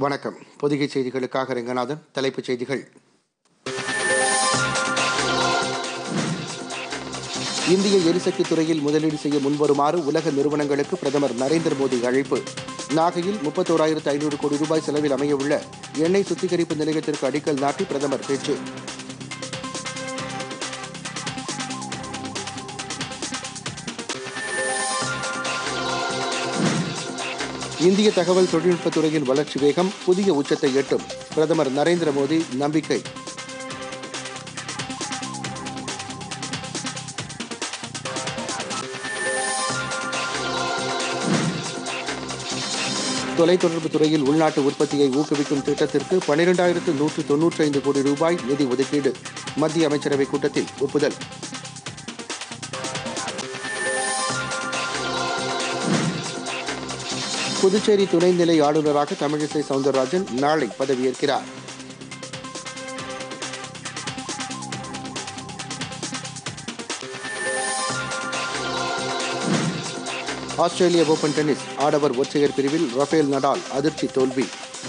வணக்கம் பொதிகை செய்திகளுக்காக ரெங்கநாதன் தலைப்புச் செய்திகள் இந்திய எரிசக்தி துறையில் முதலீடு செய்ய முன்வருமாறு உலக நிறுவனங்களுக்கு பிரதமர் நரேந்திர மோடி அழைப்பு நாகையில் முப்பத்தோராயிரத்து ஐநூறு கோடி ரூபாய் செலவில் அமையவுள்ள எண்ணெய் சுத்திகரிப்பு நிலையத்திற்கு அடிக்கல் நாட்டி பிரதமர் பேச்சு இந்திய தகவல் தொழில்நுட்பத் துறையின் வளர்ச்சி வேகம் புதிய உச்சத்தை எட்டும் பிரதமர் நரேந்திர மோடி நம்பிக்கை தொலைத்தொடர்பு துறையில் உள்நாட்டு உற்பத்தியை ஊக்குவிக்கும் திட்டத்திற்கு பனிரெண்டாயிரத்து நூற்று தொன்னூற்றி ஐந்து கோடி ரூபாய் நிதி ஒதுக்கீடு மத்திய அமைச்சரவைக் கூட்டத்தில் ஒப்புதல் புதுச்சேரி துணைநிலை ஆளுநராக தமிழிசை சவுந்தரராஜன் நாளை பதவியேற்கிறார் ஆஸ்திரேலிய ஓபன் டென்னிஸ் ஆடவர் ஒற்றையர் பிரிவில் ரஃபேல் நடால் அதிர்ச்சி தோல்வி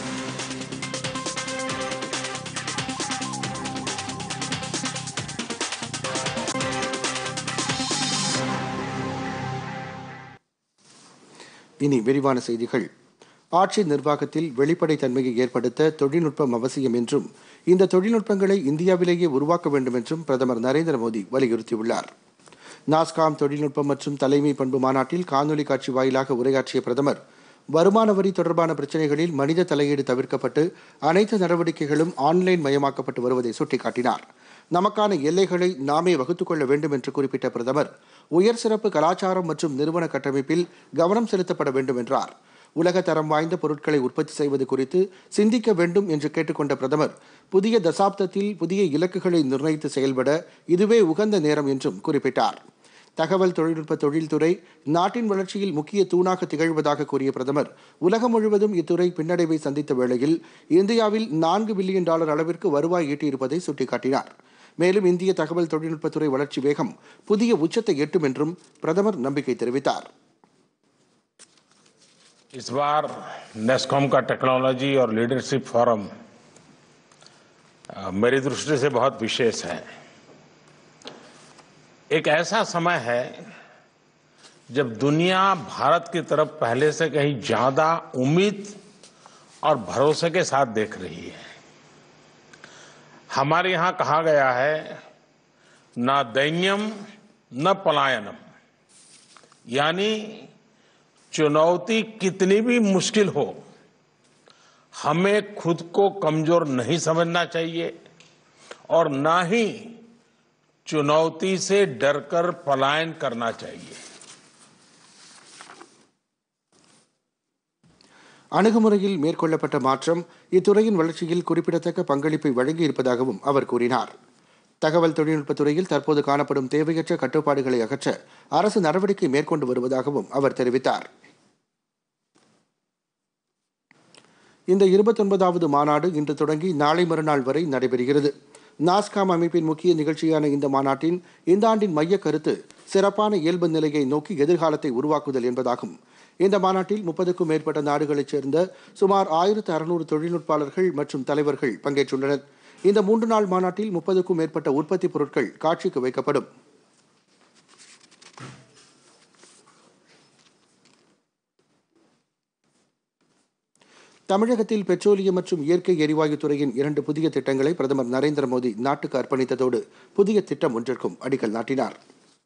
இனி விரிவான செய்திகள் ஆட்சி நிர்வாகத்தில் வெளிப்படைத்தன்மையை ஏற்படுத்த தொழில்நுட்பம் அவசியம் என்றும் இந்த தொழில்நுட்பங்களை இந்தியாவிலேயே உருவாக்க வேண்டும் என்றும் பிரதமர் நரேந்திர மோடி வலியுறுத்தியுள்ளார் நாஸ்காம் தொழில்நுட்பம் மற்றும் தலைமை பண்பு மாநாட்டில் காணொலி காட்சி வாயிலாக உரையாற்றிய பிரதமர் வருமான வரி தொடர்பான பிரச்சினைகளில் மனித தலையீடு தவிர்க்கப்பட்டு அனைத்து நடவடிக்கைகளும் ஆன்லைன் மயமாக்கப்பட்டு வருவதை சுட்டிக்காட்டினார் நமக்கான எல்லைகளை நாமே வகுத்துக் கொள்ள வேண்டும் என்று குறிப்பிட்ட பிரதமர் உயர் சிறப்பு கலாச்சாரம் மற்றும் நிறுவன கட்டமைப்பில் கவனம் செலுத்தப்பட வேண்டும் என்றார் உலக தரம் வாய்ந்த பொருட்களை உற்பத்தி செய்வது குறித்து சிந்திக்க வேண்டும் என்று கேட்டுக்கொண்ட பிரதமர் புதிய தசாப்தத்தில் புதிய இலக்குகளை நிர்ணயித்து செயல்பட இதுவே உகந்த நேரம் என்றும் குறிப்பிட்டார் தகவல் தொழில்நுட்ப தொழில்துறை நாட்டின் வளர்ச்சியில் முக்கிய தூணாக திகழ்வதாக கூறிய பிரதமர் உலகம் முழுவதும் இத்துறை பின்னடைவை சந்தித்த வேளையில் இந்தியாவில் நான்கு பில்லியன் டாலர் அளவிற்கு வருவாய் ஈட்டியிருப்பதை சுட்டிக்காட்டினார் மேலும் இந்திய தகவல் தொழில்நுட்பத்துறை வளர்ச்சி வேகம் புதிய உச்சத்தை எட்டும் என்றும் பிரதமர் நம்பிக்கை தெரிவித்தார் इस बार नेस्कॉम का टेक्नोलॉजी और लीडरशिप फोरम अ, मेरी दृष्टि से बहुत विशेष है एक ऐसा समय है जब दुनिया भारत की तरफ पहले से कहीं ज्यादा उम्मीद और भरोसे के साथ देख रही है हमारे यहां कहा गया है न दैन्यम न पलायनम यानी चुनौती कितनी भी मुश्किल हो हमें खुद को कमजोर नहीं समझना चाहिए और ना ही चुनौती से डरकर पलायन करना चाहिए அணுகுமுறையில் மேற்கொள்ளப்பட்ட மாற்றம் இத்துறையின் வளர்ச்சியில் குறிப்பிடத்தக்க பங்களிப்பை வழங்கியிருப்பதாகவும் அவர் கூறினார் தகவல் தொழில்நுட்பத் துறையில் தற்போது காணப்படும் தேவையற்ற கட்டுப்பாடுகளை அகற்ற அரசு நடவடிக்கை மேற்கொண்டு வருவதாகவும் அவர் தெரிவித்தார் இந்த இருபத்தொன்பதாவது மாநாடு இன்று தொடங்கி நாளை மறுநாள் வரை நடைபெறுகிறது நாஸ்காம் அமைப்பின் முக்கிய நிகழ்ச்சியான இந்த மாநாட்டின் இந்த ஆண்டின் மைய கருத்து சிறப்பான இயல்பு நிலையை நோக்கி எதிர்காலத்தை உருவாக்குதல் என்பதாகும் இந்த மாநாட்டில் முப்பதுக்கும் மேற்பட்ட நாடுகளைச் சேர்ந்த சுமார் ஆயிரத்து அறுநூறு தொழில்நுட்பாளர்கள் மற்றும் தலைவர்கள் பங்கேற்றுள்ளனர் இந்த மூன்று நாள் மாநாட்டில் முப்பதுக்கும் மேற்பட்ட உற்பத்தி பொருட்கள் காட்சிக்கு வைக்கப்படும் தமிழகத்தில் பெட்ரோலியம் மற்றும் இயற்கை எரிவாயு துறையின் இரண்டு புதிய திட்டங்களை பிரதமர் நரேந்திர மோடி நாட்டுக்கு அர்ப்பணித்ததோடு புதிய திட்டம் ஒன்றிற்கும் அடிக்கல் நாட்டினார்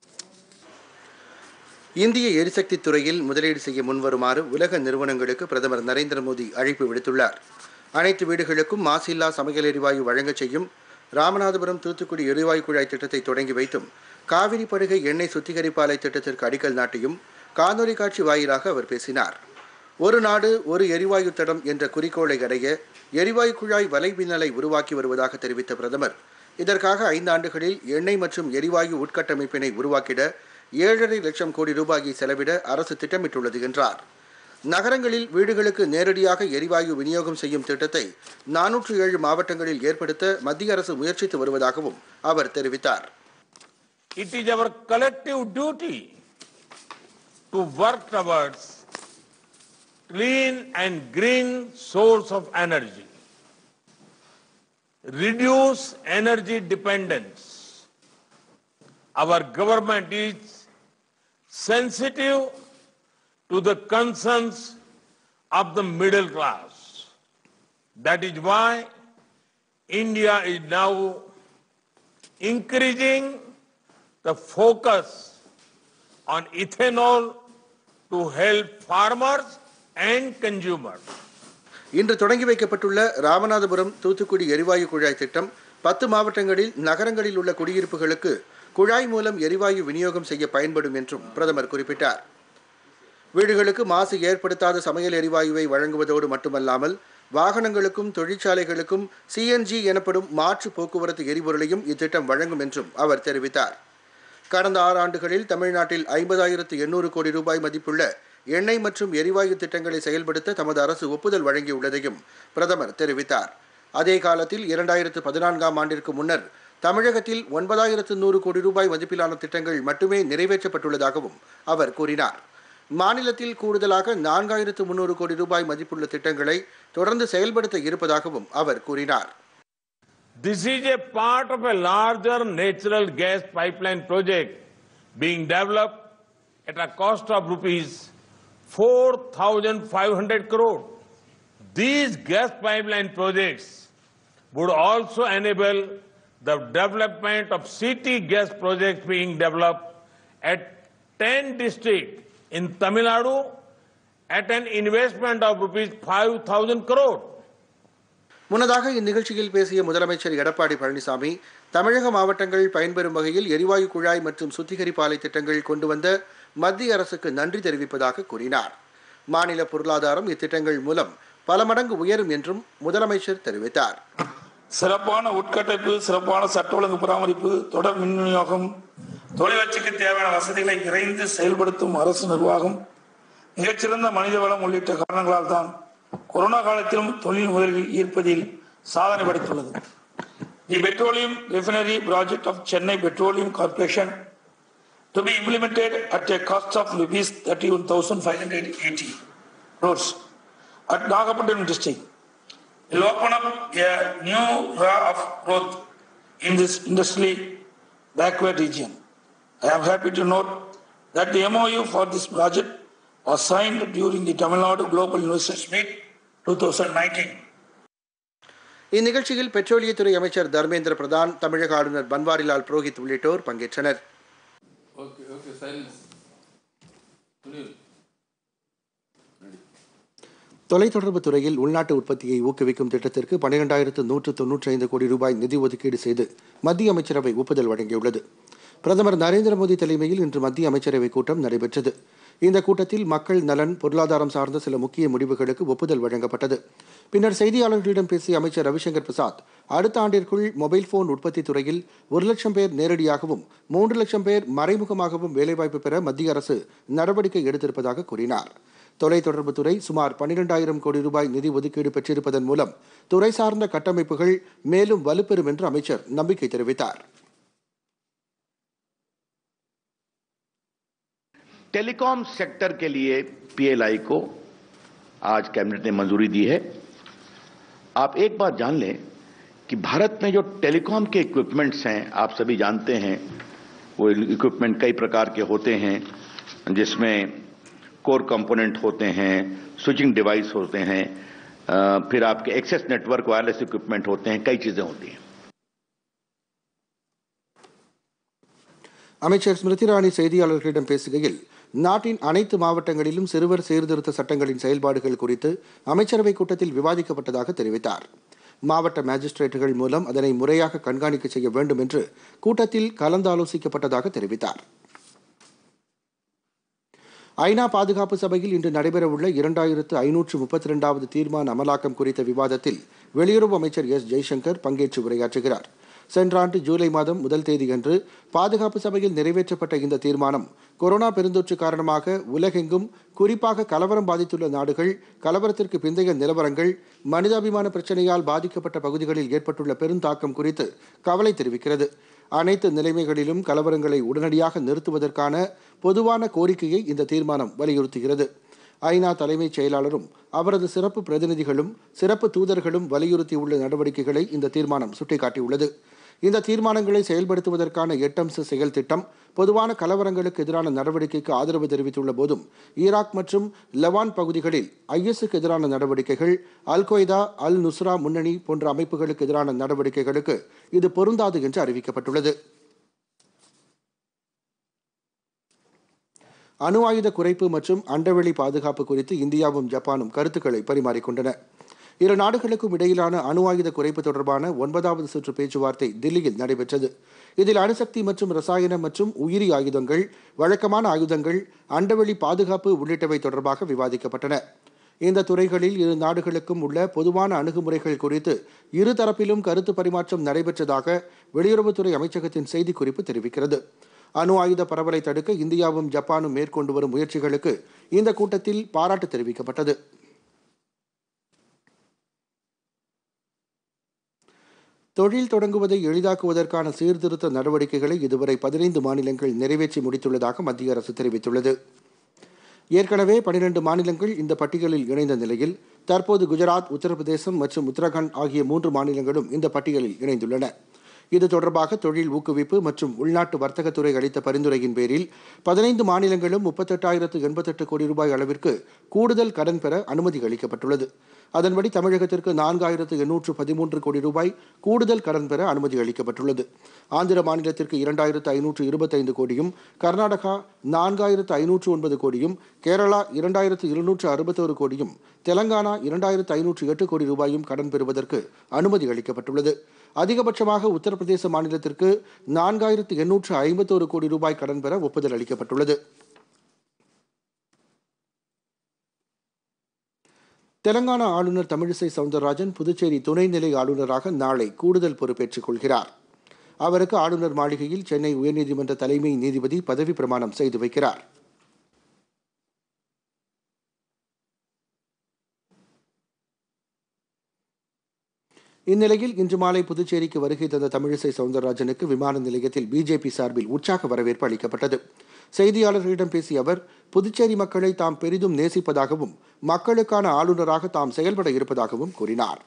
இந்திய எரிசக்தி துறையில் முதலீடு செய்ய முன்வருமாறு உலக நிறுவனங்களுக்கு பிரதமர் நரேந்திர மோடி அழைப்பு விடுத்துள்ளார் அனைத்து வீடுகளுக்கும் மாசில்லா சமையல் எரிவாயு வழங்கச் செய்யும் ராமநாதபுரம் தூத்துக்குடி எரிவாயு குழாய் திட்டத்தை தொடங்கி வைத்தும் காவிரி படுகை எண்ணெய் சுத்திகரிப்பு ஆலை திட்டத்திற்கு அடிக்கல் நாட்டியும் காணொலி காட்சி வாயிலாக அவர் பேசினார் ஒரு நாடு ஒரு எரிவாயு தடம் என்ற குறிக்கோளை அடைய எரிவாயு குழாய் வலைபின்னலை உருவாக்கி வருவதாக தெரிவித்த பிரதமர் இதற்காக ஐந்து ஆண்டுகளில் எண்ணெய் மற்றும் எரிவாயு உட்கட்டமைப்பினை உருவாக்கிட ஏழரை லட்சம் கோடி ரூபாயை செலவிட அரசு திட்டமிட்டுள்ளது என்றார் நகரங்களில் வீடுகளுக்கு நேரடியாக எரிவாயு விநியோகம் செய்யும் திட்டத்தை நானூற்று ஏழு மாவட்டங்களில் ஏற்படுத்த மத்திய அரசு முயற்சித்து வருவதாகவும் அவர் தெரிவித்தார் It is our collective duty to work towards clean and green source of energy, reduce energy dependence. Our government is sensitive to the concerns of the middle class. That is why India is now increasing the focus on ethanol to help farmers and consumers. இன்று தொடங்கி வைக்கப்பட்டுள்ள ராமநாதபுரம் தூத்துக்குடி எரிவாயு குழாய் திட்டம் பத்து மாவட்டங்களில் நகரங்களில் உள்ள குடியிருப்புகளுக்கு குழாய் மூலம் எரிவாயு விநியோகம் செய்ய பயன்படும் என்றும் பிரதமர் குறிப்பிட்டார் வீடுகளுக்கு மாசு ஏற்படுத்தாத சமையல் எரிவாயுவை வழங்குவதோடு மட்டுமல்லாமல் வாகனங்களுக்கும் தொழிற்சாலைகளுக்கும் சிஎன்ஜி எனப்படும் மாற்று போக்குவரத்து எரிபொருளையும் இத்திட்டம் வழங்கும் என்றும் அவர் தெரிவித்தார் கடந்த ஆறு ஆண்டுகளில் தமிழ்நாட்டில் ஐம்பதாயிரத்து எண்ணூறு கோடி ரூபாய் மதிப்புள்ள எண்ணெய் மற்றும் எரிவாயு திட்டங்களை செயல்படுத்த தமது அரசு ஒப்புதல் வழங்கியுள்ளதையும் பிரதமர் தெரிவித்தார் அதே காலத்தில் இரண்டாயிரத்து பதினான்காம் ஆண்டிற்கு முன்னர் தமிழகத்தில் ஒன்பதாயிரத்து நூறு கோடி ரூபாய் மதிப்பிலான திட்டங்கள் மட்டுமே நிறைவேற்றப்பட்டுள்ளதாகவும் அவர் கூறினார் மாநிலத்தில் கூடுதலாக நான்காயிரத்து முன்னூறு கோடி ரூபாய் மதிப்புள்ள திட்டங்களை தொடர்ந்து செயல்படுத்த இருப்பதாகவும் அவர் கூறினார் This is a part of a larger natural gas pipeline project being developed at a cost of rupees 4,500 crore. These gas pipeline projects would also enable the development of city gas projects being developed at 10 districts in Tamil Nadu at an investment of rupees 5,000 crore. முன்னதாக இந்நிகழ்ச்சியில் பேசிய முதலமைச்சர் எடப்பாடி பழனிசாமி தமிழக மாவட்டங்கள் பயன்பெறும் வகையில் எரிவாயு குழாய் மற்றும் சுத்திகரிப்பு ஆலை திட்டங்கள் கொண்டு வந்த மத்திய அரசுக்கு நன்றி தெரிவிப்பதாக கூறினார் மாநில பொருளாதாரம் இத்திட்டங்கள் மூலம் பல மடங்கு உயரும் என்றும் முதலமைச்சர் தெரிவித்தார் சிறப்பான உட்கட்டமைப்பு சிறப்பான சட்ட ஒழுங்கு பராமரிப்பு தொடர் மின் விநியோகம் தொழிலாட்சிக்கு தேவையான வசதிகளை விரைந்து செயல்படுத்தும் அரசு நிர்வாகம் மிகச்சிறந்த மனித வளம் உள்ளிட்ட காரணங்களால் தான் கொரோனா காலத்திலும் தொழில் முதலில் ஈர்ப்பதில் சாதனை படைத்துள்ளது the petroleum refinery project of Chennai Petroleum Corporation to be implemented at a cost of rupees 31,580 crores at Nagapattinam district will open up a new era of growth in this industrially backward region. I am happy to note that the MOU for this project was signed during the Tamil Nadu Global Investors Meet 2019. இந்நிகழ்ச்சியில் பெட்ரோலியத்துறை அமைச்சர் தர்மேந்திர பிரதான் தமிழக ஆளுநர் பன்வாரிலால் புரோஹித் உள்ளிட்டோர் பங்கேற்றனர் Okay, okay, silence. Sunil. தொலைத்தொடர்பு துறையில் உள்நாட்டு உற்பத்தியை ஊக்குவிக்கும் திட்டத்திற்கு பன்னிரெண்டாயிரத்து நூற்று தொன்னூற்றி ஐந்து கோடி ரூபாய் நிதி ஒதுக்கீடு செய்து மத்திய அமைச்சரவை ஒப்புதல் வழங்கியுள்ளது பிரதமர் நரேந்திர மோடி தலைமையில் இன்று மத்திய அமைச்சரவை கூட்டம் நடைபெற்றது இந்த கூட்டத்தில் மக்கள் நலன் பொருளாதாரம் சார்ந்த சில முக்கிய முடிவுகளுக்கு ஒப்புதல் வழங்கப்பட்டது பின்னர் செய்தியாளர்களிடம் பேசிய அமைச்சர் ரவிசங்கர் பிரசாத் அடுத்த ஆண்டிற்குள் மொபைல் போன் உற்பத்தி துறையில் ஒரு லட்சம் பேர் நேரடியாகவும் மூன்று லட்சம் பேர் மறைமுகமாகவும் வேலைவாய்ப்பு பெற மத்திய அரசு நடவடிக்கை எடுத்திருப்பதாக கூறினார் தொலைத்தொடர்பு துறை சுமார் பன்னிரெண்டாயிரம் கோடி ரூபாய் நிதி ஒதுக்கீடு பெற்றிருப்பதன் மூலம் துறை சார்ந்த கட்டமைப்புகள் மேலும் வலுப்பெறும் என்று அமைச்சர் நம்பிக்கை தெரிவித்தார் टेलीकॉम सेक्टर के लिए पीएलआई को आज कैबिनेट ने मंजूरी दी है आप एक बात जान लें कि भारत में जो टेलीकॉम के इक्विपमेंट्स हैं आप सभी जानते हैं वो इक्विपमेंट कई प्रकार के होते हैं जिसमें कोर कंपोनेंट होते हैं स्विचिंग डिवाइस होते हैं अ, फिर आपके एक्सेस नेटवर्क वायरलेस इक्विपमेंट होते हैं कई चीजें होती हैं அமைச்சர் ஸ்மிருதி இரானி செய்தியாளர்களிடம் பேசுகையில் நாட்டின் அனைத்து மாவட்டங்களிலும் சிறுவர் சீர்திருத்த சட்டங்களின் செயல்பாடுகள் குறித்து அமைச்சரவைக் கூட்டத்தில் விவாதிக்கப்பட்டதாக தெரிவித்தார் மாவட்ட மேஜிஸ்ட்ரேட்டுகள் மூலம் அதனை முறையாக கண்காணிக்க செய்ய வேண்டும் என்று கூட்டத்தில் கலந்தாலோசிக்கப்பட்டதாக தெரிவித்தார் ஐநா பாதுகாப்பு சபையில் இன்று நடைபெறவுள்ள இரண்டாயிரத்து ஐநூற்று முப்பத்தி இரண்டாவது தீர்மான அமலாக்கம் குறித்த விவாதத்தில் வெளியுறவு அமைச்சர் எஸ் ஜெய்சங்கர் பங்கேற்று உரையாற்றுகிறார் சென்ற ஆண்டு ஜூலை மாதம் முதல் தேதியன்று பாதுகாப்பு சபையில் நிறைவேற்றப்பட்ட இந்த தீர்மானம் கொரோனா பெருந்தொற்று காரணமாக உலகெங்கும் குறிப்பாக கலவரம் பாதித்துள்ள நாடுகள் கலவரத்திற்கு பிந்தைய நிலவரங்கள் மனிதாபிமான பிரச்சனையால் பாதிக்கப்பட்ட பகுதிகளில் ஏற்பட்டுள்ள பெருந்தாக்கம் குறித்து கவலை தெரிவிக்கிறது அனைத்து நிலைமைகளிலும் கலவரங்களை உடனடியாக நிறுத்துவதற்கான பொதுவான கோரிக்கையை இந்த தீர்மானம் வலியுறுத்துகிறது ஐநா தலைமைச் செயலாளரும் அவரது சிறப்பு பிரதிநிதிகளும் சிறப்பு தூதர்களும் வலியுறுத்தியுள்ள நடவடிக்கைகளை இந்த தீர்மானம் சுட்டிக்காட்டியுள்ளது இந்த தீர்மானங்களை செயல்படுத்துவதற்கான எட்டம்ச செயல் திட்டம் பொதுவான கலவரங்களுக்கு எதிரான நடவடிக்கைக்கு ஆதரவு தெரிவித்துள்ள போதும் ஈராக் மற்றும் லெவான் பகுதிகளில் ஐஎஸ்க்கு எதிரான நடவடிக்கைகள் அல் கொய்தா அல் நுஸ்ரா முன்னணி போன்ற அமைப்புகளுக்கு எதிரான நடவடிக்கைகளுக்கு இது பொருந்தாது என்று அறிவிக்கப்பட்டுள்ளது அணு ஆயுத குறைப்பு மற்றும் அண்டவெளி பாதுகாப்பு குறித்து இந்தியாவும் ஜப்பானும் கருத்துக்களை பரிமாறிக்கொண்டன இரு நாடுகளுக்கும் இடையிலான அணு ஆயுத குறைப்பு தொடர்பான ஒன்பதாவது சுற்று பேச்சுவார்த்தை தில்லியில் நடைபெற்றது இதில் அணுசக்தி மற்றும் ரசாயனம் மற்றும் உயிரி ஆயுதங்கள் வழக்கமான ஆயுதங்கள் அண்டவெளி பாதுகாப்பு உள்ளிட்டவை தொடர்பாக விவாதிக்கப்பட்டன இந்த துறைகளில் இரு நாடுகளுக்கும் உள்ள பொதுவான அணுகுமுறைகள் குறித்து இரு தரப்பிலும் கருத்து பரிமாற்றம் நடைபெற்றதாக வெளியுறவுத்துறை அமைச்சகத்தின் செய்திக்குறிப்பு தெரிவிக்கிறது அணு ஆயுத பரவலை தடுக்க இந்தியாவும் ஜப்பானும் மேற்கொண்டு வரும் முயற்சிகளுக்கு இந்த கூட்டத்தில் பாராட்டு தெரிவிக்கப்பட்டது தொழில் தொடங்குவதை எளிதாக்குவதற்கான சீர்திருத்த நடவடிக்கைகளை இதுவரை பதினைந்து மாநிலங்கள் நிறைவேற்றி முடித்துள்ளதாக மத்திய அரசு தெரிவித்துள்ளது ஏற்கனவே பனிரெண்டு மாநிலங்கள் இந்த பட்டியலில் இணைந்த நிலையில் தற்போது குஜராத் உத்தரப்பிரதேசம் மற்றும் உத்தரகாண்ட் ஆகிய மூன்று மாநிலங்களும் இந்த பட்டியலில் இணைந்துள்ளன இது தொடர்பாக தொழில் ஊக்குவிப்பு மற்றும் உள்நாட்டு வர்த்தகத்துறை அளித்த பரிந்துரையின் பேரில் பதினைந்து மாநிலங்களும் முப்பத்தெட்டாயிரத்து எண்பத்தெட்டு கோடி ரூபாய் அளவிற்கு கூடுதல் கடன் பெற அனுமதி அளிக்கப்பட்டுள்ளது அதன்படி தமிழகத்திற்கு நான்காயிரத்து எண்ணூற்று பதிமூன்று கோடி ரூபாய் கூடுதல் கடன் பெற அனுமதி அளிக்கப்பட்டுள்ளது ஆந்திர மாநிலத்திற்கு இரண்டாயிரத்து ஐநூற்று இருபத்தைந்து கோடியும் கர்நாடகா நான்காயிரத்து ஐநூற்று ஒன்பது கோடியும் கேரளா இரண்டாயிரத்து இருநூற்று அறுபத்தோரு கோடியும் தெலங்கானா இரண்டாயிரத்து ஐநூற்று எட்டு கோடி ரூபாயும் கடன் பெறுவதற்கு அனுமதி அளிக்கப்பட்டுள்ளது அதிகபட்சமாக உத்தரப்பிரதேச மாநிலத்திற்கு நான்காயிரத்து எண்ணூற்று ஐம்பத்தோரு கோடி ரூபாய் கடன் பெற ஒப்புதல் அளிக்கப்பட்டுள்ளது தெலங்கானா ஆளுநர் தமிழிசை சவுந்தரராஜன் புதுச்சேரி துணைநிலை ஆளுநராக நாளை கூடுதல் பொறுப்பேற்றுக் கொள்கிறார் அவருக்கு ஆளுநர் மாளிகையில் சென்னை உயர்நீதிமன்ற தலைமை நீதிபதி பதவி பிரமாணம் செய்து வைக்கிறார் இந்நிலையில் இன்று மாலை புதுச்சேரிக்கு வருகை தந்த தமிழிசை சவுந்தரராஜனுக்கு விமான நிலையத்தில் பிஜேபி சார்பில் உற்சாக வரவேற்பு அளிக்கப்பட்டது செய்தியாளர்களிடம் பேசிய அவர் புதுச்சேரி மக்களை தாம் பெரிதும் நேசிப்பதாகவும் மக்களுக்கான ஆளுநராக தாம் செயல்பட இருப்பதாகவும் கூறினார்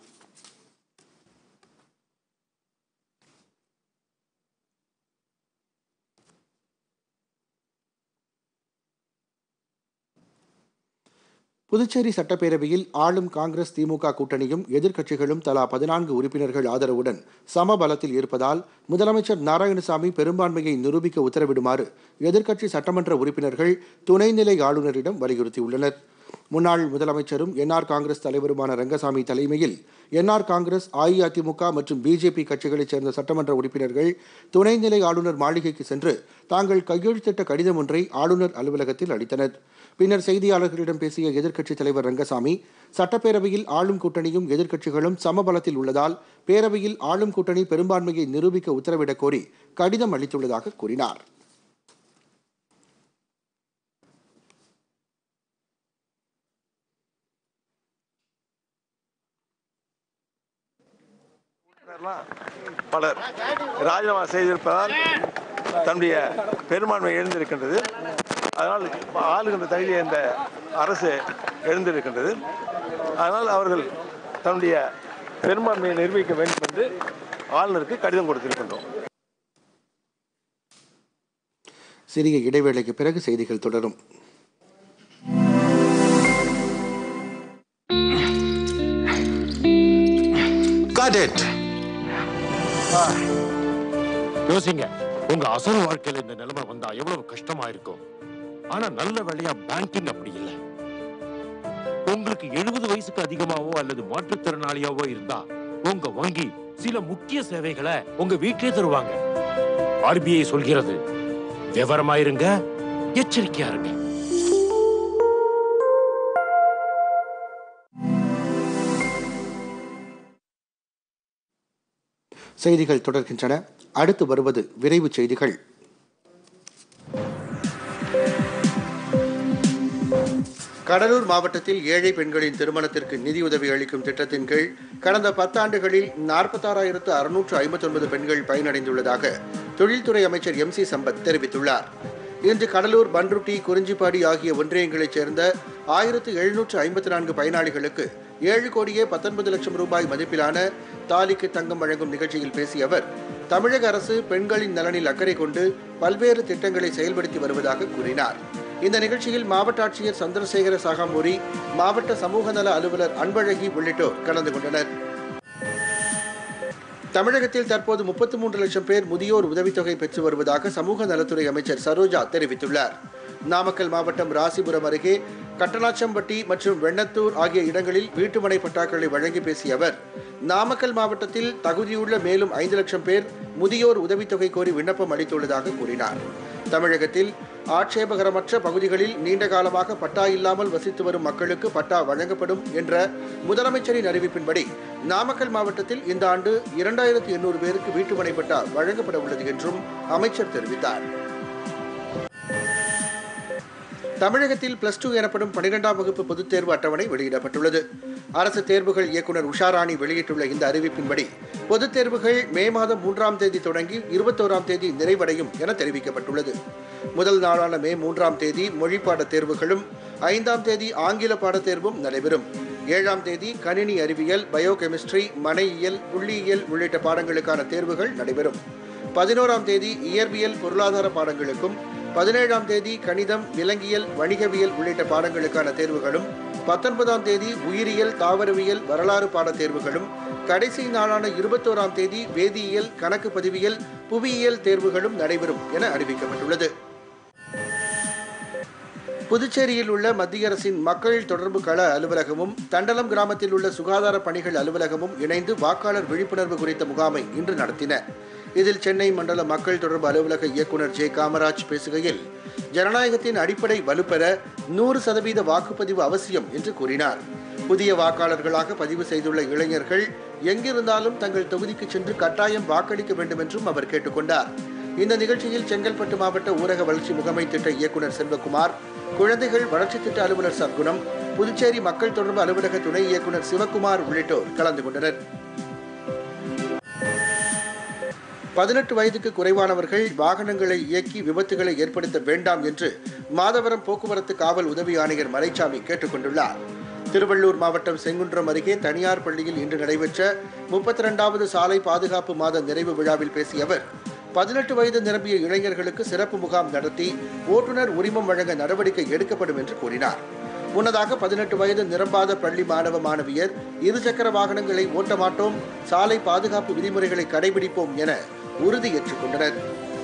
புதுச்சேரி சட்டப்பேரவையில் ஆளும் காங்கிரஸ் திமுக கூட்டணியும் எதிர்க்கட்சிகளும் தலா பதினான்கு உறுப்பினர்கள் ஆதரவுடன் சம பலத்தில் இருப்பதால் முதலமைச்சர் நாராயணசாமி பெரும்பான்மையை நிரூபிக்க உத்தரவிடுமாறு எதிர்க்கட்சி சட்டமன்ற உறுப்பினர்கள் துணைநிலை ஆளுநரிடம் வலியுறுத்தியுள்ளனர் முன்னாள் முதலமைச்சரும் என்ஆர் காங்கிரஸ் தலைவருமான ரங்கசாமி தலைமையில் என்ஆர் காங்கிரஸ் அஇஅதிமுக மற்றும் பிஜேபி கட்சிகளைச் சேர்ந்த சட்டமன்ற உறுப்பினர்கள் துணைநிலை ஆளுநர் மாளிகைக்கு சென்று தாங்கள் கையெழுத்திட்ட கடிதம் ஒன்றை ஆளுநர் அலுவலகத்தில் அளித்தனர் பின்னர் செய்தியாளர்களிடம் பேசிய எதிர்க்கட்சித் தலைவர் ரங்கசாமி சட்டப்பேரவையில் ஆளும் கூட்டணியும் எதிர்க்கட்சிகளும் சமபலத்தில் உள்ளதால் பேரவையில் ஆளும் கூட்டணி பெரும்பான்மையை நிரூபிக்க உத்தரவிடக் கோரி கடிதம் அளித்துள்ளதாக கூறினார் பலர் ராஜினாமா செய்திருப்பதால் தன்னுடைய பெரும்பான்மை எழுந்திருக்கின்றது அதனால் ஆளுகின்ற தகுதியை இந்த அரசு எழுந்திருக்கின்றது அதனால் அவர்கள் தன்னுடைய பெரும்பான்மையை நிரூபிக்க வேண்டும் என்று ஆளுநருக்கு கடிதம் கொடுத்திருக்கின்றோம் சிறிய இடைவேளைக்கு பிறகு செய்திகள் தொடரும் Got it. யோசிங்க உங்க அசல் வாழ்க்கையில இந்த நிலைமை வந்தா எவ்வளவு கஷ்டமா இருக்கும் ஆனா நல்ல வேலையா பேங்கிங் அப்படி இல்லை உங்களுக்கு எழுபது வயசுக்கு அதிகமாவோ அல்லது மாற்றுத்திறனாளியாவோ இருந்தா உங்க வங்கி சில முக்கிய சேவைகளை உங்க வீட்டிலே தருவாங்க ஆர்பிஐ சொல்கிறது விவரமா இருங்க எச்சரிக்கையா இருங்க செய்திகள் தொடர்கின்றன அடுத்து வருவது விரைவு செய்திகள் கடலூர் மாவட்டத்தில் ஏழை பெண்களின் திருமணத்திற்கு நிதியுதவி அளிக்கும் திட்டத்தின் கீழ் கடந்த பத்தாண்டுகளில் நாற்பத்தாறாயிரத்து அறுநூற்று ஐம்பத்தொன்பது பெண்கள் பயனடைந்துள்ளதாக தொழில்துறை அமைச்சர் எம் சி சம்பத் தெரிவித்துள்ளார் இன்று கடலூர் பன்ருட்டி குறிஞ்சிப்பாடி ஆகிய ஒன்றியங்களைச் சேர்ந்த ஆயிரத்து எழுநூற்று ஐம்பத்தி நான்கு பயனாளிகளுக்கு ஏழு கோடியே பத்தொன்பது லட்சம் ரூபாய் மதிப்பிலான தாலிக்கு தங்கம் வழங்கும் நிகழ்ச்சியில் பேசிய அவர் தமிழக அரசு பெண்களின் நலனில் அக்கறை கொண்டு பல்வேறு திட்டங்களை செயல்படுத்தி வருவதாக கூறினார் இந்த நிகழ்ச்சியில் மாவட்ட ஆட்சியர் சந்திரசேகர சாகாமூரி மாவட்ட சமூக நல அலுவலர் அன்பழகி உள்ளிட்டோர் கலந்து கொண்டனர் தமிழகத்தில் தற்போது முப்பத்தி மூன்று லட்சம் பேர் முதியோர் உதவித்தொகை பெற்று வருவதாக சமூக நலத்துறை அமைச்சர் சரோஜா தெரிவித்துள்ளார் நாமக்கல் மாவட்டம் ராசிபுரம் அருகே கட்டணாச்சம்பட்டி மற்றும் வெண்ணத்தூர் ஆகிய இடங்களில் வீட்டுமனை பட்டாக்களை வழங்கி பேசிய அவர் நாமக்கல் மாவட்டத்தில் தகுதியுள்ள மேலும் ஐந்து லட்சம் பேர் முதியோர் உதவித்தொகை கோரி விண்ணப்பம் அளித்துள்ளதாக கூறினார் தமிழகத்தில் ஆட்சேபகரமற்ற பகுதிகளில் நீண்ட காலமாக பட்டா இல்லாமல் வசித்து வரும் மக்களுக்கு பட்டா வழங்கப்படும் என்ற முதலமைச்சரின் அறிவிப்பின்படி நாமக்கல் மாவட்டத்தில் இந்த ஆண்டு இரண்டாயிரத்தி எண்ணூறு பேருக்கு வீட்டுமனை பட்டா வழங்கப்பட உள்ளது என்றும் அமைச்சர் தெரிவித்தார் தமிழகத்தில் பிளஸ் டூ எனப்படும் பனிரெண்டாம் வகுப்பு பொதுத் தேர்வு அட்டவணை வெளியிடப்பட்டுள்ளது அரசு தேர்வுகள் இயக்குநர் உஷாராணி வெளியிட்டுள்ள இந்த அறிவிப்பின்படி பொதுத் தேர்வுகள் மே மாதம் மூன்றாம் தேதி தொடங்கி இருபத்தோராம் தேதி நிறைவடையும் என தெரிவிக்கப்பட்டுள்ளது முதல் நாளான மே மூன்றாம் தேதி மொழிப்பாட தேர்வுகளும் ஐந்தாம் தேதி ஆங்கில பாடத் தேர்வும் நடைபெறும் ஏழாம் தேதி கணினி அறிவியல் பயோகெமிஸ்ட்ரி மனையியல் புள்ளியியல் உள்ளிட்ட பாடங்களுக்கான தேர்வுகள் நடைபெறும் பதினோராம் தேதி இயற்பியல் பொருளாதார பாடங்களுக்கும் பதினேழாம் தேதி கணிதம் விலங்கியல் வணிகவியல் உள்ளிட்ட பாடங்களுக்கான தேர்வுகளும் பத்தொன்பதாம் தேதி உயிரியல் தாவரவியல் வரலாறு பாடத் தேர்வுகளும் கடைசி நாளான இருபத்தோராம் தேதி வேதியியல் கணக்கு பதிவியல் புவியியல் தேர்வுகளும் நடைபெறும் என அறிவிக்கப்பட்டுள்ளது புதுச்சேரியில் உள்ள மத்திய அரசின் மக்கள் தொடர்பு கள அலுவலகமும் தண்டலம் கிராமத்தில் உள்ள சுகாதார பணிகள் அலுவலகமும் இணைந்து வாக்காளர் விழிப்புணர்வு குறித்த முகாமை இன்று நடத்தின இதில் சென்னை மண்டல மக்கள் தொடர்பு அலுவலக இயக்குநர் ஜே காமராஜ் பேசுகையில் ஜனநாயகத்தின் அடிப்படை வலுப்பெற நூறு சதவீத வாக்குப்பதிவு அவசியம் என்று கூறினார் புதிய வாக்காளர்களாக பதிவு செய்துள்ள இளைஞர்கள் எங்கிருந்தாலும் தங்கள் தொகுதிக்கு சென்று கட்டாயம் வாக்களிக்க வேண்டும் என்றும் அவர் கேட்டுக்கொண்டார் இந்த நிகழ்ச்சியில் செங்கல்பட்டு மாவட்ட ஊரக வளர்ச்சி முகமை திட்ட இயக்குநர் செல்வகுமார் குழந்தைகள் வளர்ச்சி திட்ட அலுவலர் சர்க்குணம் புதுச்சேரி மக்கள் தொடர்பு அலுவலக துணை இயக்குநர் சிவக்குமார் உள்ளிட்டோர் கலந்து கொண்டனர் பதினெட்டு வயதுக்கு குறைவானவர்கள் வாகனங்களை இயக்கி விபத்துகளை ஏற்படுத்த வேண்டாம் என்று மாதவரம் போக்குவரத்து காவல் உதவி ஆணையர் மலைச்சாமி கேட்டுக் கொண்டுள்ளார் திருவள்ளூர் மாவட்டம் செங்குன்றம் அருகே தனியார் பள்ளியில் இன்று நடைபெற்ற முப்பத்தி இரண்டாவது சாலை பாதுகாப்பு மாத நிறைவு விழாவில் பேசிய அவர் பதினெட்டு வயது நிரம்பிய இளைஞர்களுக்கு சிறப்பு முகாம் நடத்தி ஓட்டுநர் உரிமம் வழங்க நடவடிக்கை எடுக்கப்படும் என்று கூறினார் முன்னதாக பதினெட்டு வயது நிரம்பாத பள்ளி மாணவ மாணவியர் இருசக்கர வாகனங்களை ஓட்ட மாட்டோம் சாலை பாதுகாப்பு விதிமுறைகளை கடைபிடிப்போம் என உறுதியேற்றுக் கொண்டனர்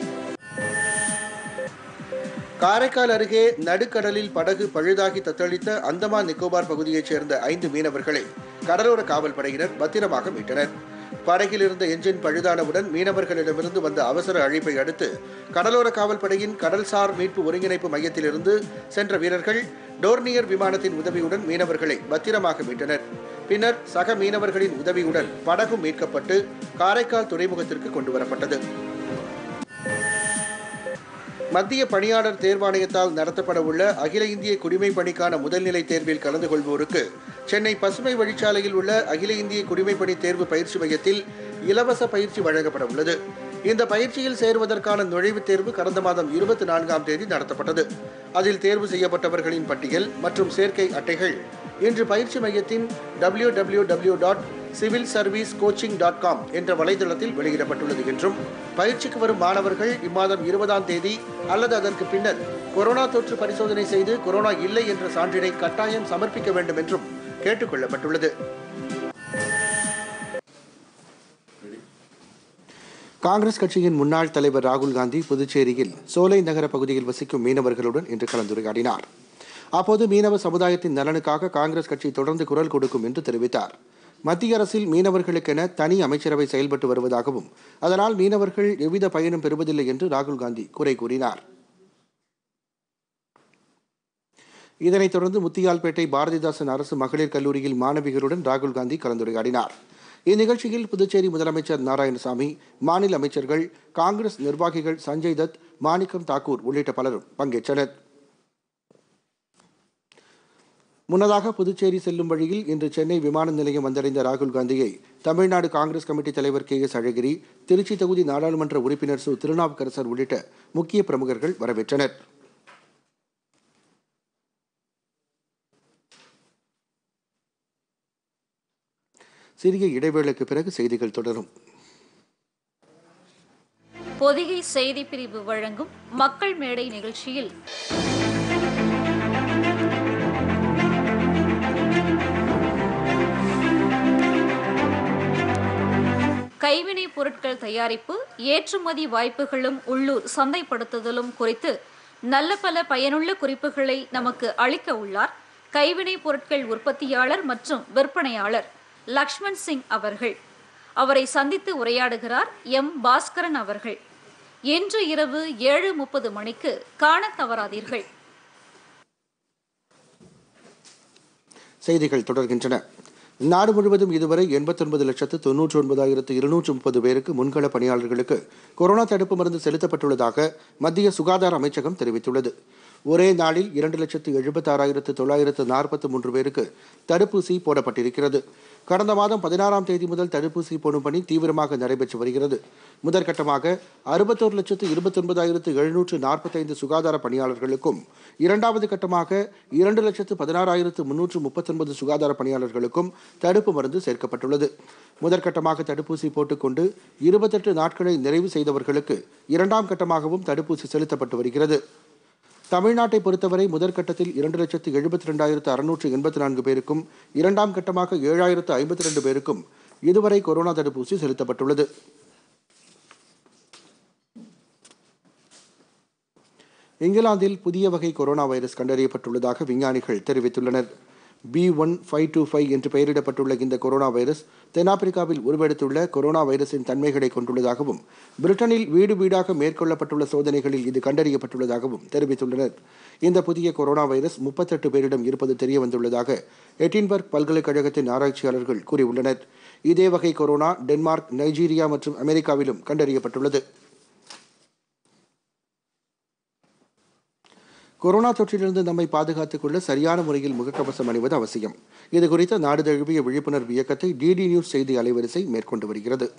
காரைக்கால் அருகே நடுக்கடலில் படகு பழுதாகி தத்தளித்த அந்தமான் நிக்கோபார் பகுதியைச் சேர்ந்த ஐந்து மீனவர்களை கடலோர காவல் படையினர் பத்திரமாக மீட்டனர் படகில் இருந்த என்ஜின் பழுதானவுடன் மீனவர்களிடமிருந்து வந்த அவசர அழைப்பை அடுத்து கடலோர காவல் படையின் கடல்சார் மீட்பு ஒருங்கிணைப்பு மையத்திலிருந்து சென்ற வீரர்கள் டோர்னியர் விமானத்தின் உதவியுடன் மீனவர்களை பத்திரமாக மீட்டனர் பின்னர் சக மீனவர்களின் உதவியுடன் படகும் மீட்கப்பட்டு காரைக்கால் துறைமுகத்திற்கு கொண்டு வரப்பட்டது மத்திய பணியாளர் தேர்வாணையத்தால் நடத்தப்பட உள்ள அகில இந்திய குடிமை பணிக்கான முதல்நிலை தேர்வில் கலந்து கொள்வோருக்கு சென்னை பசுமை வழிச்சாலையில் உள்ள அகில இந்திய குடிமைப்பணி தேர்வு பயிற்சி மையத்தில் இலவச பயிற்சி வழங்கப்பட உள்ளது இந்த பயிற்சியில் சேருவதற்கான நுழைவுத் தேர்வு கடந்த மாதம் இருபத்தி நான்காம் தேதி நடத்தப்பட்டது அதில் தேர்வு செய்யப்பட்டவர்களின் பட்டியல் மற்றும் சேர்க்கை அட்டைகள் இன்று பயிற்சி மையத்தின் W W W dot civil service coaching dot com என்ற வலைதளத்தில் வெளியிடப்பட்டுள்ளது என்றும் பயிற்சிக்கு வரும் மாணவர்கள் இம்மாதம் இருபதாம் தேதி அல்லது அதற்கு பின்னர் கொரோனா தொற்று பரிசோதனை செய்து கொரோனா இல்லை என்ற சான்றினை கட்டாயம் சமர்ப்பிக்க வேண்டும் என்றும் கேட்டுக் கொள்ளப்பட்டுள்ளது காங்கிரஸ் கட்சியின் முன்னாள் தலைவர் ராகுல் காந்தி புதுச்சேரியில் சோலை நகர பகுதியில் வசிக்கும் மீனவர்களுடன் இன்று கலந்துரையாடினார் அப்போது மீனவ சமுதாயத்தின் நலனுக்காக காங்கிரஸ் கட்சி தொடர்ந்து குரல் கொடுக்கும் என்று தெரிவித்தார் மத்திய அரசில் மீனவர்களுக்கென தனி அமைச்சரவை செயல்பட்டு வருவதாகவும் அதனால் மீனவர்கள் எவ்வித பயனும் பெறுவதில்லை என்று ராகுல் காந்தி குறை கூறினார் இதனைத் தொடர்ந்து முத்தியால்பேட்டை பாரதிதாசன் அரசு மகளிர் கல்லூரியில் மாணவிகளுடன் ராகுல் காந்தி கலந்துரையாடினார் இந்நிகழ்ச்சியில் புதுச்சேரி முதலமைச்சர் நாராயணசாமி மாநில அமைச்சர்கள் காங்கிரஸ் நிர்வாகிகள் சஞ்சய் தத் மாணிக்கம் தாக்கூர் உள்ளிட்ட பலரும் பங்கேற்றனர் முன்னதாக புதுச்சேரி செல்லும் வழியில் இன்று சென்னை விமான நிலையம் வந்தடைந்த ராகுல் காந்தியை தமிழ்நாடு காங்கிரஸ் கமிட்டி தலைவர் கே எஸ் அழகிரி திருச்சி தொகுதி நாடாளுமன்ற உறுப்பினர் சு திருநாவுக்கரசர் உள்ளிட்ட முக்கிய பிரமுகர்கள் வரவேற்றனர் சிறிய இடைவேளைக்கு பிறகு செய்திகள் தொடரும் பொதிகை செய்தி பிரிவு வழங்கும் மக்கள் மேடை நிகழ்ச்சியில் கைவினைப் பொருட்கள் தயாரிப்பு ஏற்றுமதி வாய்ப்புகளும் உள்ளூர் சந்தைப்படுத்துதலும் குறித்து நல்ல பல பயனுள்ள குறிப்புகளை நமக்கு அளிக்க உள்ளார் கைவினைப் பொருட்கள் உற்பத்தியாளர் மற்றும் விற்பனையாளர் லக்ஷ்மண் சிங் அவர்கள் அவரை சந்தித்து உரையாடுகிறார் எம் பாஸ்கரன் அவர்கள் இன்று இரவு ஏழு முப்பது மணிக்கு காணத் தவறாதீர்கள் செய்திகள் தொடர்கின்றன நாடு முழுவதும் இதுவரை எண்பத்தொன்பது லட்சத்து தொன்னூற்றி ஒன்பதாயிரத்து இருநூற்று முப்பது பேருக்கு முன்கள பணியாளர்களுக்கு கொரோனா தடுப்பு மருந்து செலுத்தப்பட்டுள்ளதாக மத்திய சுகாதார அமைச்சகம் தெரிவித்துள்ளது ஒரே நாளில் இரண்டு லட்சத்து எழுபத்தாறாயிரத்து தொள்ளாயிரத்து நாற்பத்தி மூன்று பேருக்கு தடுப்பூசி போடப்பட்டிருக்கிறது கடந்த மாதம் பதினாறாம் தேதி முதல் தடுப்பூசி போடும் பணி தீவிரமாக நடைபெற்று வருகிறது முதற்கட்டமாக அறுபத்தோரு லட்சத்து இருபத்தொன்பதாயிரத்து எழுநூற்று நாற்பத்தைந்து சுகாதார பணியாளர்களுக்கும் இரண்டாவது கட்டமாக இரண்டு லட்சத்து பதினாறாயிரத்து முன்னூற்று முப்பத்தொன்பது சுகாதார பணியாளர்களுக்கும் தடுப்பு மருந்து சேர்க்கப்பட்டுள்ளது முதற்கட்டமாக தடுப்பூசி போட்டுக்கொண்டு இருபத்தெட்டு நாட்களை நிறைவு செய்தவர்களுக்கு இரண்டாம் கட்டமாகவும் தடுப்பூசி செலுத்தப்பட்டு வருகிறது தமிழ்நாட்டை பொறுத்தவரை முதற்கட்டத்தில் இரண்டு லட்சத்து எழுபத்தி ரெண்டாயிரத்து அறுநூற்று எண்பத்தி நான்கு பேருக்கும் இரண்டாம் கட்டமாக ஏழாயிரத்து ஐம்பத்தி ரெண்டு பேருக்கும் இதுவரை கொரோனா தடுப்பூசி செலுத்தப்பட்டுள்ளது இங்கிலாந்தில் புதிய வகை கொரோனா வைரஸ் கண்டறியப்பட்டுள்ளதாக விஞ்ஞானிகள் தெரிவித்துள்ளனர் B one five two five என்று பெயரிடப்பட்டுள்ள இந்த கொரோனா வைரஸ் தென்னாப்பிரிக்காவில் உருவெடுத்துள்ள கொரோனா வைரஸின் தன்மைகளை கொண்டுள்ளதாகவும் பிரிட்டனில் வீடு வீடாக மேற்கொள்ளப்பட்டுள்ள சோதனைகளில் இது கண்டறியப்பட்டுள்ளதாகவும் தெரிவித்துள்ளனர் இந்த புதிய கொரோனா வைரஸ் முப்பத்தெட்டு பேரிடம் இருப்பது தெரியவந்துள்ளதாக எட்டின்பர்க் பல்கலைக்கழகத்தின் ஆராய்ச்சியாளர்கள் கூறியுள்ளனர் இதே வகை கொரோனா டென்மார்க் நைஜீரியா மற்றும் அமெரிக்காவிலும் கண்டறியப்பட்டுள்ளது கொரோனா தொற்றிலிருந்து நம்மை பாதுகாத்துக் கொள்ள சரியான முறையில் முகக்கவசம் அணிவது அவசியம் இது குறித்த நாடு தழுவிய விழிப்புணர்வு இயக்கத்தை டிடி நியூஸ் செய்தி அலைவரிசை மேற்கொண்டு வருகிறது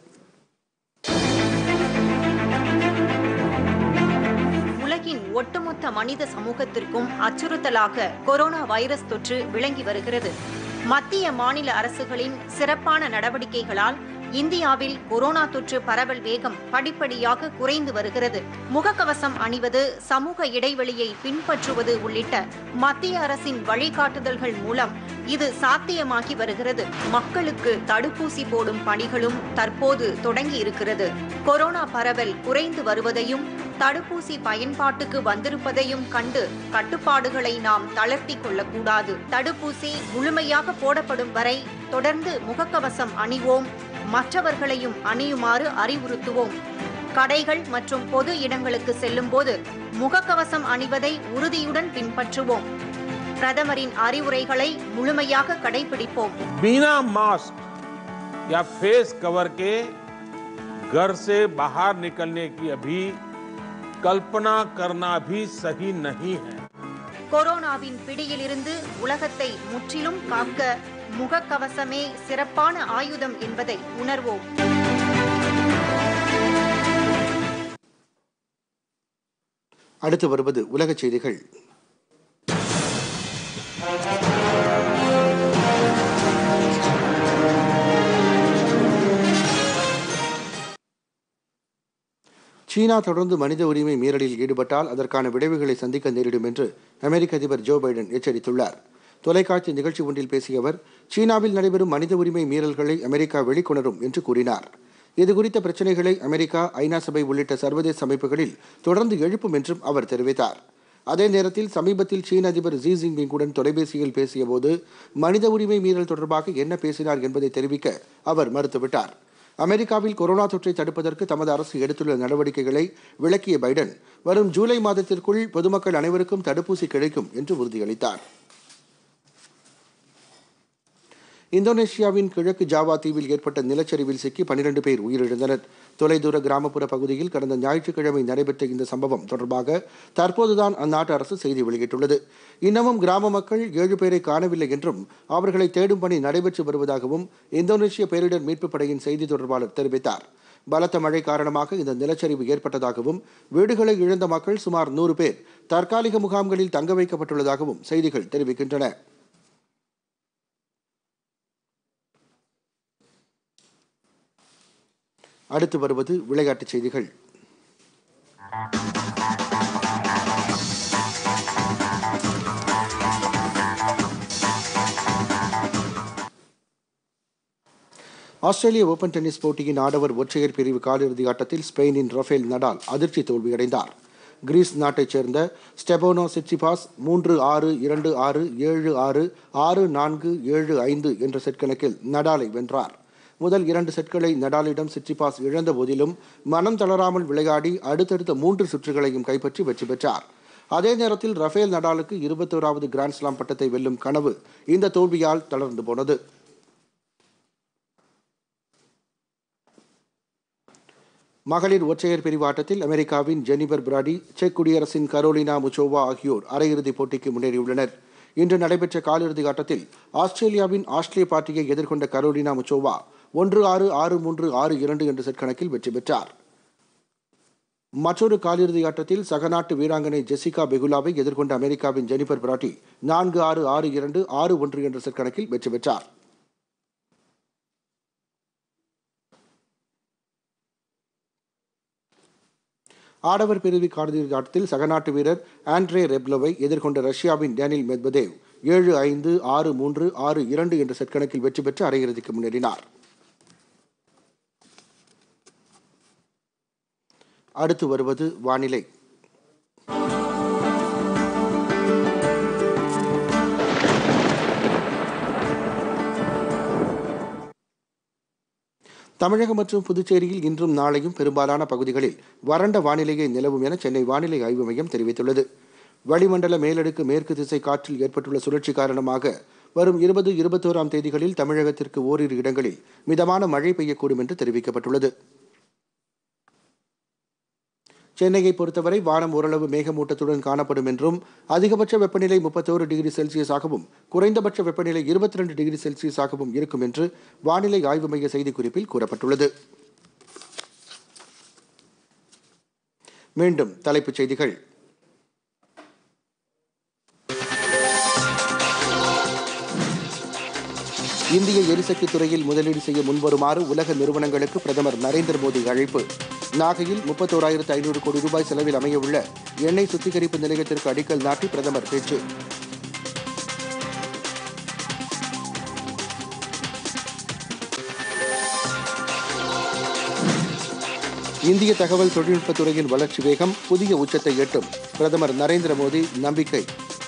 உலகின் ஒட்டுமொத்த மனித சமூகத்திற்கும் அச்சுறுத்தலாக கொரோனா வைரஸ் தொற்று விளங்கி வருகிறது மத்திய மாநில அரசுகளின் சிறப்பான நடவடிக்கைகளால் இந்தியாவில் கொரோனா தொற்று பரவல் வேகம் படிப்படியாக குறைந்து வருகிறது முகக்கவசம் அணிவது சமூக இடைவெளியை பின்பற்றுவது உள்ளிட்ட மத்திய அரசின் வழிகாட்டுதல்கள் மூலம் இது சாத்தியமாகி வருகிறது மக்களுக்கு தடுப்பூசி போடும் பணிகளும் தற்போது தொடங்கி இருக்கிறது கொரோனா பரவல் குறைந்து வருவதையும் தடுப்பூசி பயன்பாட்டுக்கு வந்திருப்பதையும் கண்டு கட்டுப்பாடுகளை நாம் தளர்த்தி கொள்ளக்கூடாது தடுப்பூசி முழுமையாக போடப்படும் வரை தொடர்ந்து முகக்கவசம் அணிவோம் மற்றவர்களையும் அணியுமாறு அறிவுறுத்துவோம் கடைகள் மற்றும் பொது இடங்களுக்கு செல்லும்போது முகக்கவசம் அணிவதை உறுதியுடன் பின்பற்றுவோம் பிரதமரின் அறிவுரைகளை முழுமையாக கடைபிடிப்போம் बिना मास्क या फेस कवर के घर से बाहर निकलने की अभी कल्पना करना भी सही नहीं है கொரோனாவின் பிடியிலிருந்து உலகத்தை முற்றிலும் காக்க முகக்கவசமே சிறப்பான ஆயுதம் என்பதை உணர்வோம் அடுத்து வருவது உலகச் செய்திகள் சீனா தொடர்ந்து மனித உரிமை மீறலில் ஈடுபட்டால் அதற்கான விளைவுகளை சந்திக்க நேரிடும் என்று அமெரிக்க அதிபர் ஜோ பைடன் எச்சரித்துள்ளார் தொலைக்காட்சி நிகழ்ச்சி ஒன்றில் பேசிய அவர் சீனாவில் நடைபெறும் மனித உரிமை மீறல்களை அமெரிக்கா வெளிக்கொணரும் என்று கூறினார் இதுகுறித்த பிரச்சினைகளை அமெரிக்கா ஐநா சபை உள்ளிட்ட சர்வதேச அமைப்புகளில் தொடர்ந்து எழுப்பும் என்றும் அவர் தெரிவித்தார் அதே நேரத்தில் சமீபத்தில் சீன அதிபர் ஜி ஜின்பிங்குடன் தொலைபேசியில் பேசியபோது மனித உரிமை மீறல் தொடர்பாக என்ன பேசினார் என்பதை தெரிவிக்க அவர் மறுத்துவிட்டார் அமெரிக்காவில் கொரோனா தொற்றை தடுப்பதற்கு தமது அரசு எடுத்துள்ள நடவடிக்கைகளை விளக்கிய பைடன் வரும் ஜூலை மாதத்திற்குள் பொதுமக்கள் அனைவருக்கும் தடுப்பூசி கிடைக்கும் என்று உறுதியளித்தார் இந்தோனேஷியாவின் கிழக்கு ஜாவா தீவில் ஏற்பட்ட நிலச்சரிவில் சிக்கி பனிரெண்டு பேர் உயிரிழந்தனர் தொலைதூர கிராமப்புற பகுதியில் கடந்த ஞாயிற்றுக்கிழமை நடைபெற்ற இந்த சம்பவம் தொடர்பாக தற்போதுதான் அந்நாட்டு அரசு செய்தி வெளியிட்டுள்ளது இன்னமும் கிராம மக்கள் ஏழு பேரை காணவில்லை என்றும் அவர்களை தேடும் பணி நடைபெற்று வருவதாகவும் இந்தோனேஷிய பேரிடர் மீட்புப் படையின் செய்தி தொடர்பாளர் தெரிவித்தார் பலத்த மழை காரணமாக இந்த நிலச்சரிவு ஏற்பட்டதாகவும் வீடுகளை இழந்த மக்கள் சுமார் நூறு பேர் தற்காலிக முகாம்களில் தங்க வைக்கப்பட்டுள்ளதாகவும் செய்திகள் தெரிவிக்கின்றன அடுத்து வருவது விளையாட்டுச் செய்திகள் ஆஸ்திரேலிய ஓபன் டென்னிஸ் போட்டியின் ஆடவர் ஒற்றையர் பிரிவு காலிறுதி ஆட்டத்தில் ஸ்பெயினின் ரஃபேல் நடால் அதிர்ச்சி தோல்வியடைந்தார் கிரீஸ் நாட்டைச் சேர்ந்த ஸ்டெபோனோ சிட்சிபாஸ் மூன்று ஆறு இரண்டு ஆறு ஏழு ஆறு ஆறு நான்கு ஏழு ஐந்து என்ற செட் கணக்கில் நடாலை வென்றார் முதல் இரண்டு செட்களை நடாலிடம் சிட்சிபாஸ் இழந்த போதிலும் மனம் தளராமல் விளையாடி அடுத்தடுத்த மூன்று சுற்றுகளையும் கைப்பற்றி வெற்றி பெற்றார் அதே நேரத்தில் ரஃபேல் நடாலுக்கு இருபத்தோராவது கிராண்ட்ஸ்லாம் பட்டத்தை வெல்லும் கனவு இந்த தோல்வியால் தளர்ந்து போனது மகளிர் ஒற்றையர் பிரிவு ஆட்டத்தில் அமெரிக்காவின் ஜெனிபர் பிராடி செக் குடியரசின் கரோலினா முச்சோவா ஆகியோர் அரையிறுதிப் போட்டிக்கு முன்னேறியுள்ளனர் இன்று நடைபெற்ற காலிறுதி ஆட்டத்தில் ஆஸ்திரேலியாவின் ஆஸ்ட்ரே பார்ட்டியை எதிர்கொண்ட கரோலினா முச்சோவா ஒன்று ஆறு ஆறு மூன்று ஆறு இரண்டு என்ற செட் கணக்கில் வெற்றி பெற்றார் மற்றொரு காலிறுதி ஆட்டத்தில் சகநாட்டு வீராங்கனை ஜெசிகா பெகுலாவை எதிர்கொண்ட அமெரிக்காவின் ஜெனிபர் பிராட்டி நான்கு ஆறு ஆறு இரண்டு ஆறு ஒன்று என்ற செட் கணக்கில் வெற்றி பெற்றார் ஆடவர் பிரிவு காலிறுதி ஆட்டத்தில் சகநாட்டு வீரர் ஆண்ட்ரே ரெப்லோவை எதிர்கொண்ட ரஷ்யாவின் டேனில் மெத்பதேவ் ஏழு ஐந்து ஆறு மூன்று ஆறு இரண்டு என்ற செட் கணக்கில் வெற்றி பெற்று அரையிறுதிக்கு முன்னேறினார் அடுத்து வருவது வானிலை தமிழகம் மற்றும் புதுச்சேரியில் இன்றும் நாளையும் பெரும்பாலான பகுதிகளில் வறண்ட வானிலையே நிலவும் என சென்னை வானிலை ஆய்வு மையம் தெரிவித்துள்ளது வளிமண்டல மேலடுக்கு மேற்கு திசை காற்றில் ஏற்பட்டுள்ள சுழற்சி காரணமாக வரும் இருபது இருபத்தோராம் தேதிகளில் தமிழகத்திற்கு ஓரிரு இடங்களில் மிதமான மழை பெய்யக்கூடும் என்று தெரிவிக்கப்பட்டுள்ளது சென்னையை பொறுத்தவரை வானம் ஓரளவு மேகமூட்டத்துடன் காணப்படும் என்றும் அதிகபட்ச வெப்பநிலை முப்பத்தோரு டிகிரி செல்சியஸாகவும் குறைந்தபட்ச வெப்பநிலை இருபத்தி ரெண்டு டிகிரி செல்சியஸாகவும் இருக்கும் என்று வானிலை ஆய்வு மைய செய்திக்குறிப்பில் கூறப்பட்டுள்ளது மீண்டும் தலைப்புச் செய்திகள் இந்திய எரிசக்தி துறையில் முதலீடு செய்ய முன்வருமாறு உலக நிறுவனங்களுக்கு பிரதமர் நரேந்திர மோடி அழைப்பு நாகையில் முப்பத்தோராயிரத்து ஐநூறு கோடி ரூபாய் செலவில் அமையவுள்ள எண்ணெய் சுத்திகரிப்பு நிலையத்திற்கு அடிக்கல் நாட்டி பிரதமர் பேச்சு இந்திய தகவல் தொழில்நுட்பத் துறையின் வளர்ச்சி வேகம் புதிய உச்சத்தை எட்டும் பிரதமர் நரேந்திர மோடி நம்பிக்கை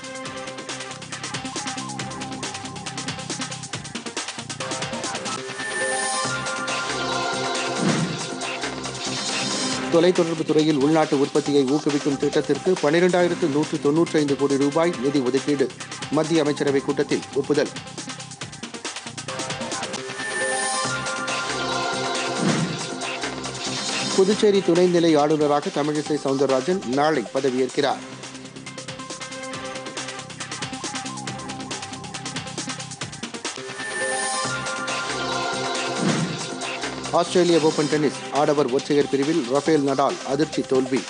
தொலைத்தொடர்பு துறையில் உள்நாட்டு உற்பத்தியை ஊக்குவிக்கும் திட்டத்திற்கு பனிரெண்டாயிரத்து நூற்று தொன்னூற்றி ஐந்து கோடி ரூபாய் நிதி ஒதுக்கீடு மத்திய அமைச்சரவைக் கூட்டத்தில் ஒப்புதல் புதுச்சேரி துணைநிலை ஆளுநராக தமிழிசை சவுந்தரராஜன் நாளை பதவியேற்கிறார் ஆஸ்திரேலிய ஓபன் டென்னிஸ் ஆடவர் ஒற்றையர் பிரிவில் ரஃபேல் நடால் அதிர்ச்சி தோல்வி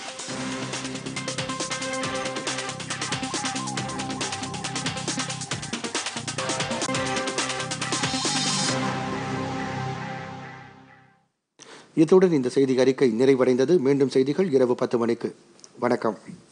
இத்துடன் இந்த செய்தி அறிக்கை நிறைவடைந்தது மீண்டும் செய்திகள் இரவு பத்து மணிக்கு வணக்கம்